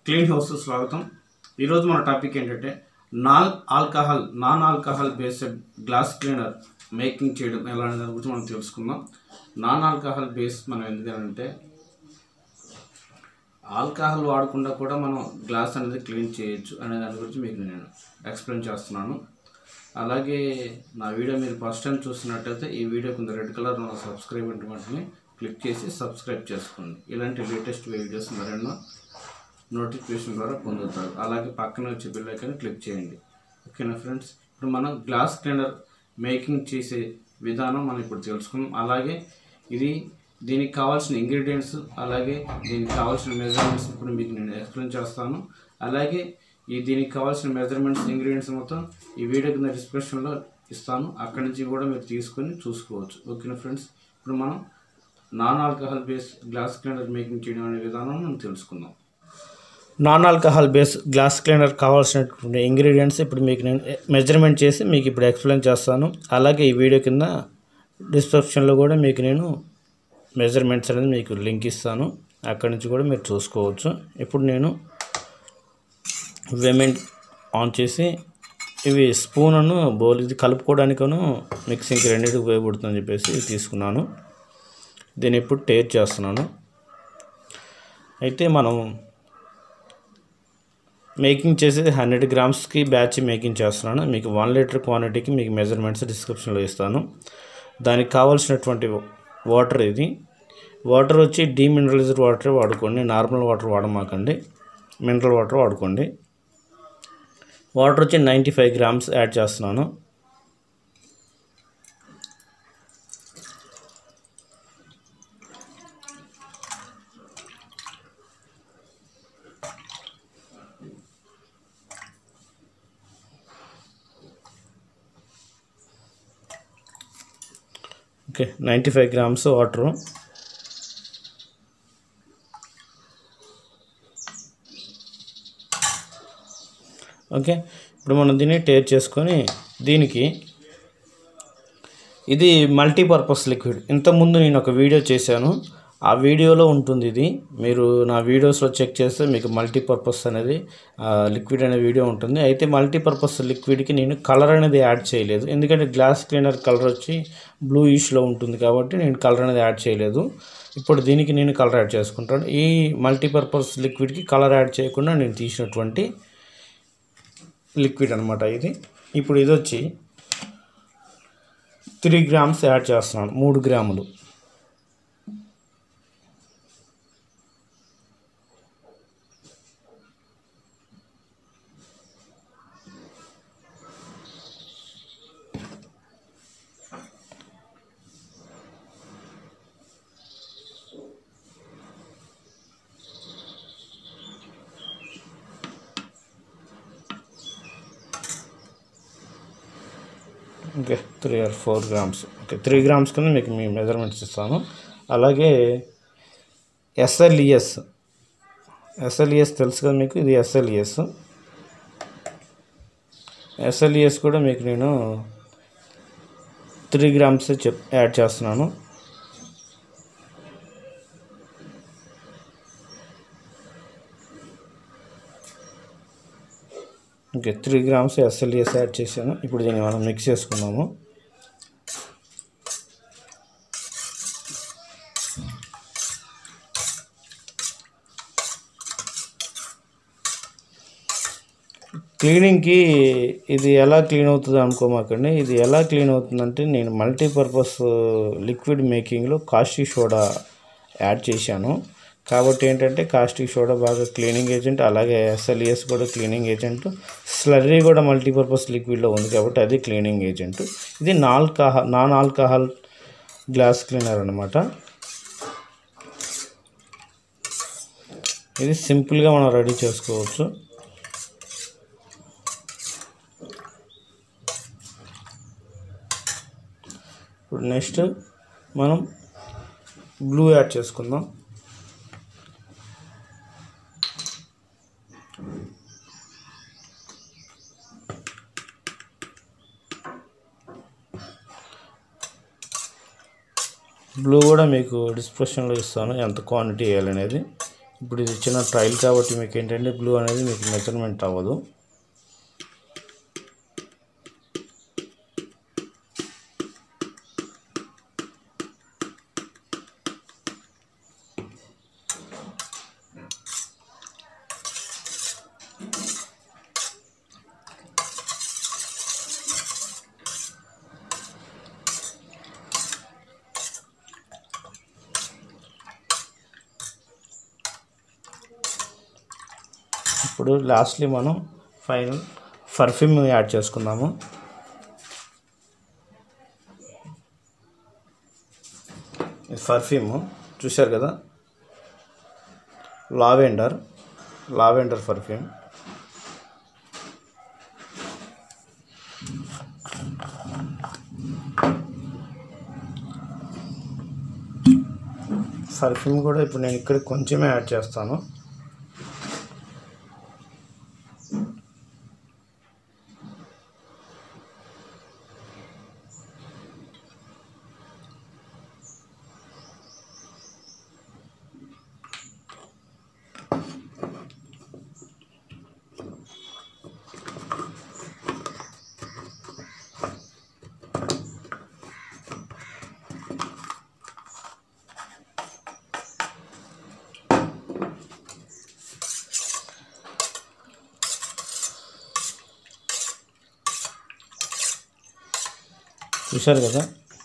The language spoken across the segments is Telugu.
క్లీన్ హౌస్ స్వాగతం ఈరోజు మన టాపిక్ ఏంటంటే non alcohol non alcohol based glass cleaner making చేయడం ఎలా అనే దాని గురించి మనం తెలుసుకుందాం నాన్ ఆల్కహాల్ బేస్ మనం ఎందుకంటే ఆల్కహాల్ వాడకుండా కూడా మనం గ్లాస్ అనేది క్లీన్ చేయొచ్చు అనే దాని గురించి మీకు నేను ఎక్స్ప్లెయిన్ చేస్తున్నాను అలాగే నా వీడియో మీరు ఫస్ట్ టైం చూస్తున్నట్టయితే ఈ వీడియో కింద రెడ్ కలర్ ఉన్న సబ్స్క్రైబ్ అంటే వెంటనే క్లిక్ చేసి సబ్స్క్రైబ్ చేసుకోండి ఇలాంటి లేటెస్ట్ వీడియోస్ మరెన్నో నోటిఫికేషన్ ద్వారా పొందుతారు అలాగే పక్కన వచ్చే బిల్ ఐకాన్ క్లిక్ చేయండి ఓకేనా ఫ్రెండ్స్ ఇప్పుడు మనం గ్లాస్ క్లీనర్ మేకింగ్ చేసే విధానం మనం ఇప్పుడు తెలుసుకుందాం అలాగే ఇది దీనికి కావాల్సిన ఇంగ్రీడియంట్స్ అలాగే దీనికి కావాల్సిన మెజర్మెంట్స్ ఇప్పుడు మీకు నేను ఎక్స్ప్లెయిన్ చేస్తాను అలాగే ఈ దీనికి కావాల్సిన మెజర్మెంట్స్ ఇంగ్రీడియంట్స్ మొత్తం ఈ వీడియో కింద డిస్క్రిప్షన్లో ఇస్తాను అక్కడి నుంచి కూడా మీరు తీసుకొని చూసుకోవచ్చు ఓకేనా ఫ్రెండ్స్ ఇప్పుడు మనం non alcohol base glass cleaner making చేయడం అనే విధానం మనం తెలుసుకుందాం non alcohol base glass cleaner కావాల్సినటువంటి ఇంగ్రీడియంట్స్ ఇప్పుడు మీకు నేను మెజర్మెంట్ చేసి మీకు ఇప్పుడు ఎక్స్ప్లెయిన్ చేస్తాను అలాగే ఈ వీడియో కింద డిస్క్రిప్షన్లో కూడా మీకు నేను మెజర్మెంట్స్ అనేది మీకు లింక్ ఇస్తాను అక్కడి నుంచి కూడా మీరు చూసుకోవచ్చు ఇప్పుడు నేను వెమెంట్ ఆన్ చేసి ఇవి స్పూన్ అను బౌల్ ఇది కలుపుకోవడానికను మిక్సింగ్కి రెండింటికి ఉపయోగపడుతుందని చెప్పేసి ఇది తీసుకున్నాను దీన్ని ఇప్పుడు టేర్ చేస్తున్నాను అయితే మనం మేకింగ్ చేసేది హండ్రెడ్ గ్రామ్స్కి బ్యాచ్ మేకింగ్ చేస్తున్నాను మీకు వన్ లీటర్ క్వాంటిటీకి మీకు మెజర్మెంట్స్ డిస్క్రిప్షన్లో ఇస్తాను దానికి కావాల్సినటువంటి వాటర్ ఇది వాటర్ వచ్చి డీమినరలైజ్డ్ వాటర్ వాడుకోండి నార్మల్ వాటర్ వాడమాకండి మినరల్ వాటర్ వాడుకోండి వాటర్ వచ్చి నైంటీ ఫైవ్ గ్రామ్స్ యాడ్ చేస్తున్నాను okay ninety five grams water okay ఇప్పుడు మనం దీన్ని టేర్ చేసుకొని దీనికి ఇది మల్టీపర్పస్ లిక్విడ్ ఇంతకుముందు నేను ఒక వీడియో చేశాను ఆ వీడియోలో ఉంటుంది ఇది మీరు నా వీడియోస్లో చెక్ చేస్తే మీకు మల్టీపర్పస్ అనేది లిక్విడ్ అనే వీడియో ఉంటుంది అయితే మల్టీపర్పస్ లిక్విడ్కి నేను కలర్ అనేది యాడ్ చేయలేదు ఎందుకంటే గ్లాస్ క్లీనర్ కలర్ వచ్చి బ్లూ ఇష్లో ఉంటుంది కాబట్టి నేను కలర్ అనేది యాడ్ చేయలేదు ఇప్పుడు దీనికి నేను కలర్ యాడ్ చేసుకుంటాను ఈ మల్టీపర్పస్ లిక్విడ్కి కలర్ యాడ్ చేయకుండా నేను తీసినటువంటి లిక్విడ్ అనమాట ఇది ఇప్పుడు ఇది వచ్చి త్రీ గ్రామ్స్ యాడ్ చేస్తున్నాను మూడు గ్రాములు okay three or four grams okay three grams కింద మీకు మీ మెజర్మెంట్స్ ఇస్తాను అలాగే ఎస్ఎల్ఈఎస్ ఎస్ఎల్ఈఎస్ తెలుసు కదా మీకు ఇది ఎస్ఎల్ఈఎస్ ఎస్ఎల్ఈఎస్ కూడా మీకు నేను త్రీ గ్రామ్స్ చెప్ యాడ్ చేస్తున్నాను okay three grams SLES add చేశాను ఇప్పుడు దీన్ని మనం మిక్స్ చేసుకున్నాము క్లీనింగ్కి ఇది ఎలా క్లీన్ అవుతుంది అనుకోమాకండి ఇది ఎలా క్లీన్ అవుతుందంటే నేను మల్టీపర్పస్ లిక్విడ్ మేకింగ్లో కాస్టిక్ సోడా యాడ్ చేశాను కాబట్టి ఏంటంటే కాస్టిక్ సోడా బాగా క్లీనింగ్ ఏజెంట్ అలాగే ఎస్ఎల్ఈఎస్ కూడా క్లీనింగ్ ఏజెంట్ స్లర్రీ కూడా మల్టీపర్పస్ లిక్విడ్లో ఉంది కాబట్టి అది క్లీనింగ్ ఏజెంట్ ఇది నాల్కహాల్ నాన్ ఆల్కహాల్ గ్లాస్ క్లీనర్ అనమాట ఇది సింపుల్గా మనం రెడీ చేసుకోవచ్చు ఇప్పుడు నెక్స్ట్ మనం బ్లూ యాడ్ చేసుకుందాం బ్లూ కూడా మీకు డిస్క్రిప్షన్లో ఇస్తాను ఎంత క్వాంటిటీ వేయాలనేది ఇప్పుడు ఇది చిన్న ట్రయల్ కాబట్టి మీకు ఏంటంటే బ్లూ అనేది మీకు మెజర్మెంట్ అవ్వదు ఇప్పుడు లాస్ట్లీ మనం ఫైనల్ పర్ఫ్యూమ్ యాడ్ చేసుకుందాము పర్ఫ్యూమ్ చూశారు కదా లావెండర్ లావెండర్ పర్ఫ్యూమ్ పర్ఫ్యూమ్ కూడా ఇప్పుడు నేను ఇక్కడ కొంచెమే యాడ్ చేస్తాను చూశారు కదా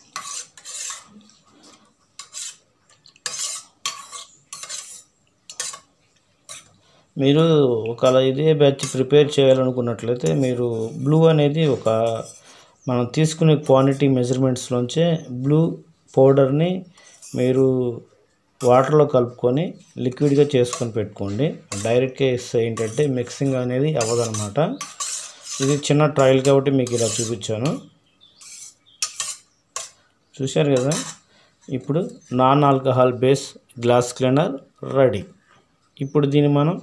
మీరు ఒకవేళ ఇదే బ్యాచ్ ప్రిపేర్ చేయాలనుకున్నట్లయితే మీరు బ్లూ అనేది ఒక మనం తీసుకునే క్వాంటిటీ మెజర్మెంట్స్లోంచే బ్లూ పౌడర్ని మీరు వాటర్లో కలుపుకొని లిక్విడ్గా చేసుకొని పెట్టుకోండి డైరెక్ట్గా ఇస్తే ఏంటంటే మిక్సింగ్ అనేది అవ్వదన్నమాట ఇది చిన్న ట్రయల్ కాబట్టి మీకు ఇలా చూపించాను చూశారు కదా ఇప్పుడు non alcohol base glass cleaner ready ఇప్పుడు దీన్ని మనం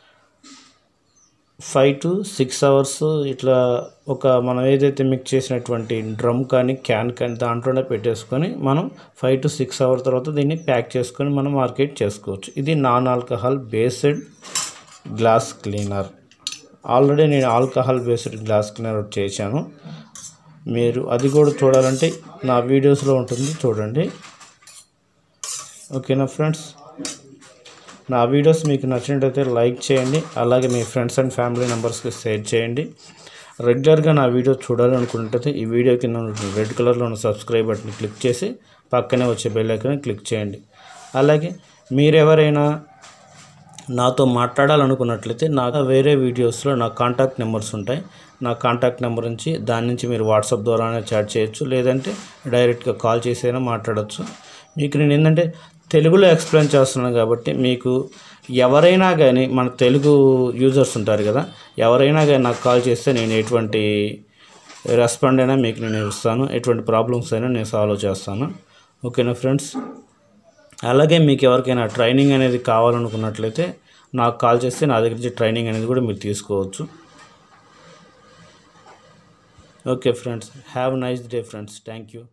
ఫైవ్ టు సిక్స్ అవర్స్ ఇట్లా ఒక మనం ఏదైతే మిక్స్ చేసినటువంటి డ్రమ్ కానీ క్యాన్ కానీ దాంట్లోనే పెట్టేసుకొని మనం ఫైవ్ టు సిక్స్ అవర్ తర్వాత దీన్ని ప్యాక్ చేసుకొని మనం మార్కెట్ చేసుకోవచ్చు ఇది non alcohol based glass cleaner already నేను ఆల్కహాల్ బేస్డ్ గ్లాస్ క్లీనర్ ఒకటి చేశాను మీరు అది కూడా చూడాలంటే నా వీడియోస్లో ఉంటుంది చూడండి ఓకేనా ఫ్రెండ్స్ నా వీడియోస్ మీకు నచ్చినట్టయితే లైక్ చేయండి అలాగే మీ ఫ్రెండ్స్ అండ్ ఫ్యామిలీ మెంబర్స్కి షేర్ చేయండి రెగ్యులర్గా నా వీడియో చూడాలి అనుకుంటే ఈ వీడియో కింద ఉన్నటువంటి రెడ్ కలర్లో ఉన్న సబ్స్క్రైబ్ బటన్ క్లిక్ చేసి పక్కనే వచ్చే బెల్ ఐకాన్ క్లిక్ చేయండి అలాగే మీరెవరైనా నాతో మాట్లాడాలనుకున్నట్లయితే నాకు వేరే వీడియోస్లో నా కాంటాక్ట్ నెంబర్స్ ఉంటాయి నా కాంటాక్ట్ నెంబర్ నుంచి దాని నుంచి మీరు వాట్సాప్ ద్వారానే చాట్ చేయొచ్చు లేదంటే డైరెక్ట్గా కాల్ చేసైనా మాట్లాడచ్చు మీకు నేను ఏంటంటే తెలుగులో ఎక్స్ప్లెయిన్ చేస్తున్నాను కాబట్టి మీకు ఎవరైనా కానీ మన తెలుగు యూజర్స్ ఉంటారు కదా ఎవరైనా కానీ నాకు కాల్ చేస్తే నేను ఎటువంటి రెస్పాండ్ అయినా మీకు నేను ఇస్తాను ఎటువంటి ప్రాబ్లమ్స్ అయినా నేను సాల్వ్ చేస్తాను ఓకేనా ఫ్రెండ్స్ అలాగే మీకు ఎవరికైనా ట్రైనింగ్ అనేది కావాలనుకున్నట్లయితే నాకు కాల్ చేస్తే నా దగ్గర నుంచి ట్రైనింగ్ అనేది కూడా మీరు తీసుకోవచ్చు okay friends have nice day friends thank you